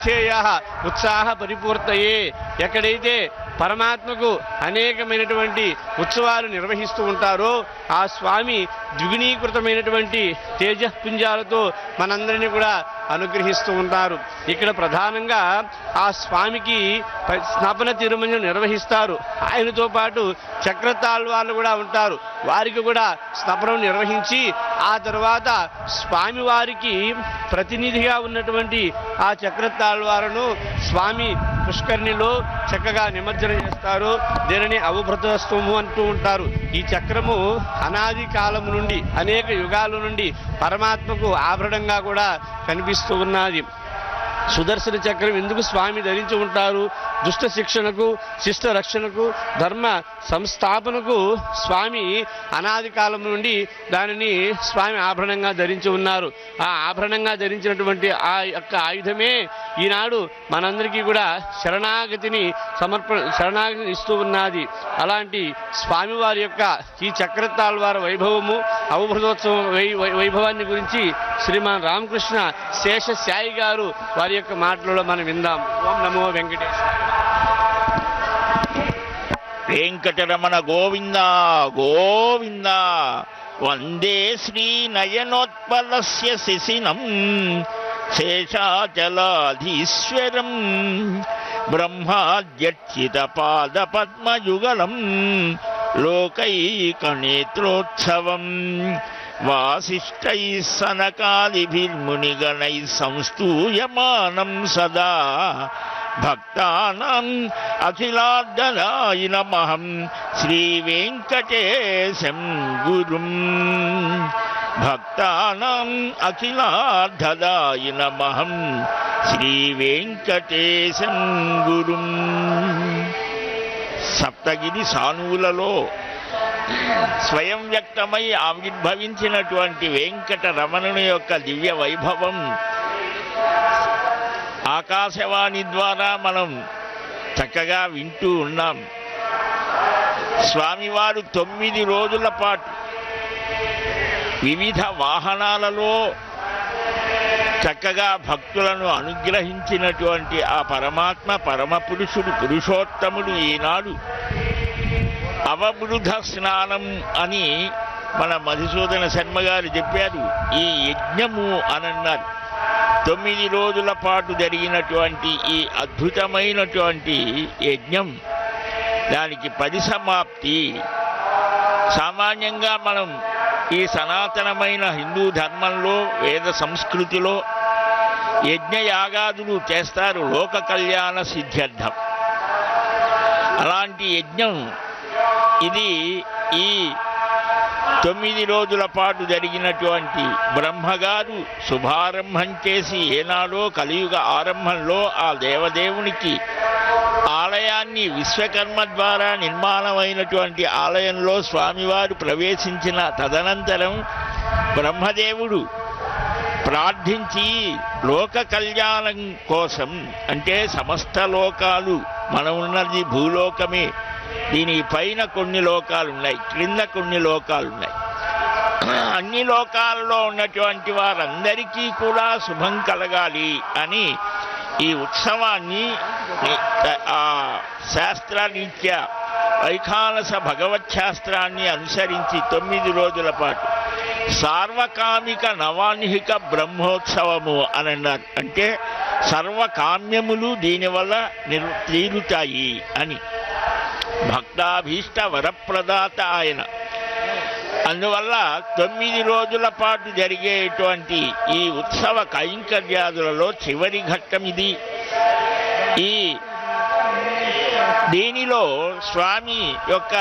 చేయ ఉత్సాహ పరిపూర్తయే ఎక్కడైతే పరమాత్మకు అనేకమైనటువంటి ఉత్సవాలు నిర్వహిస్తూ ఉంటారో ఆ స్వామి ద్విగుణీకృతమైనటువంటి తేజపుంజాలతో మనందరినీ కూడా అనుగ్రహిస్తూ ఉంటారు ఇక్కడ ప్రధానంగా ఆ స్వామికి ప- స్నపన తిరుమంజనం నిర్వహిస్తారు ఆయనతో పాటు చక్రతాళ్ వాళ్ళు కూడా ఉంటారు వారికి కూడా స్నపనం నిర్వహించి ఆ తర్వాత స్వామి వారికి ప్రతినిధిగా ఉన్నటువంటి ఆ చక్రతాళ్వారను స్వామి పుష్కరిణిలో చక్కగా నిమజ్జనం చేస్తారు దీనిని అవభృతస్తము అంటూ ఉంటారు ఈ చక్రము అనాది కాలం నుండి అనేక యుగాల నుండి పరమాత్మకు ఆభరణంగా కూడా కనిపిస్తూ ఉన్నది సుదర్శన చక్రం ఎందుకు స్వామి ధరించి ఉంటారు దుష్ట శిక్షణకు శిష్ట రక్షణకు ధర్మ సంస్థాపనకు స్వామి అనాది కాలం నుండి దానిని స్వామి ఆభరణంగా ధరించి ఉన్నారు ఆ ఆభరణంగా ధరించినటువంటి ఆ యొక్క ఆయుధమే ఈనాడు మనందరికీ కూడా శరణాగతిని సమర్పణ శరణాగతిని ఇస్తూ ఉన్నది అలాంటి స్వామివారి యొక్క ఈ చక్రతాళ్వార వైభవము అవభృతోత్సవం వై వై- వైభవాన్ని గురించి శ్రీమాన్ రామకృష్ణ శేష సాయి గారు వారి యొక్క మాటలలో మనం విందాం ఓం నమో వెంకటేశ్వర వెంకటరమణ గోవింద గోవింద వందే శ్రీ నయనోత్పలస్య శిశినం శేషాచలాధీశ్వరం బ్రహ్మాద్యర్చిత పాద పద్మయుగలం లోకైకనేత్రోత్సవం వాసిష్టై సనకాదిభిర్మునిగణై సంస్తూయమానం సదా భక్తానాం అఖిలార్దనాయ నమః శ్రీ వెంకటేశం గురుం భక్తానాం అఖిలార్ధదాయ నమః శ్రీ వెంకటేశం గురుం సప్తగిరి సానువులలో స్వయం వ్యక్తమై ఆవిర్భవించినటువంటి వెంకట రమణుని యొక్క దివ్య వైభవం ఆకాశవాణి ద్వారా మనం చక్కగా వింటూ ఉన్నాం స్వామివారు తొమ్మిది రోజుల పాటు వివిధ వాహనాలలో చక్కగా భక్తులను అనుగ్రహించినటువంటి ఆ పరమాత్మ పరమ పురుషుడు పురుషోత్తముడు ఈనాడు అవబృధ స్నానం అని మన మధుసూదన శర్మ గారు చెప్పారు ఈ యజ్ఞము అని అన్నారు తొమ్మిది రోజుల పాటు జరిగినటువంటి ఈ అద్భుతమైనటువంటి యజ్ఞం దానికి పరిసమాప్తి సామాన్యంగా మనం ఈ సనాతనమైన హిందూ ధర్మంలో వేద సంస్కృతిలో యజ్ఞయాగాదులు చేస్తారు లోక కళ్యాణ సిద్ధ్యర్థం అలాంటి యజ్ఞం ఇది ఈ తొమ్మిది రోజుల పాటు జరిగినటువంటి బ్రహ్మగారు శుభారంభం చేసి ఏనాడో కలియుగ ఆరంభంలో ఆ దేవదేవునికి ఆలయాన్ని విశ్వకర్మ ద్వారా నిర్మాణమైనటువంటి ఆలయంలో స్వామివారు ప్రవేశించిన తదనంతరం బ్రహ్మదేవుడు ప్రార్థించి లోక కళ్యాణం కోసం అంటే సమస్త లోకాలు మనం ఉన్నది భూలోకమే దీని పైన కొన్ని లోకాలు ఉన్నాయి క్రింద కొన్ని లోకాలు ఉన్నాయి అన్ని లోకాలలో ఉన్నటువంటి వారందరికీ కూడా శుభం కలగాలి అని ఈ ఉత్సవాన్ని ఆ శాస్త్రరీత్యా వైఖానస భగవత్ శాస్త్రాన్ని అనుసరించి తొమ్మిది రోజుల పాటు సార్వకామిక నవాన్హిక బ్రహ్మోత్సవము అని అన్నారు అంటే సర్వకామ్యములు దీనివల్ల నిర్ తీరుతాయి అని భక్తాభీష్ట వరప్రదాత ఆయన అందువల్ల తొమ్మిది రోజుల పాటు జరిగేటువంటి ఈ ఉత్సవ కైంకర్యాదులలో చివరి ఘట్టం ఇది ఈ దీనిలో స్వామి యొక్క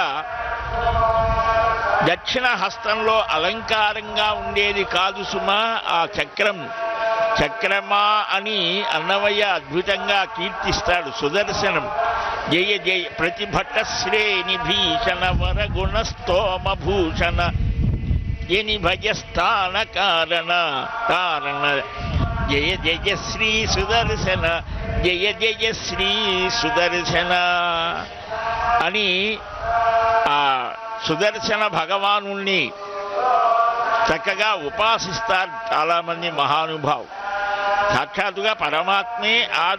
దక్షిణ హస్తంలో అలంకారంగా ఉండేది కాదు సుమా ఆ చక్రం చక్రమా అని అన్నమయ్య అద్భుతంగా కీర్తిస్తాడు సుదర్శనం జయ జయ ప్రతిభట శ్రేణి భీషణ వరగుణ స్తోమ భూషణ ఎని భజస్థాన కారణ కారణ జయ జయ శ్రీ సుదర్శన జయ జయ శ్రీ సుదర్శన అని ఆ సుదర్శన భగవానుణ్ణి చక్కగా ఉపాసిస్తారు చాలామంది మహానుభావు సాక్షాత్తుగా పరమాత్మే ఆ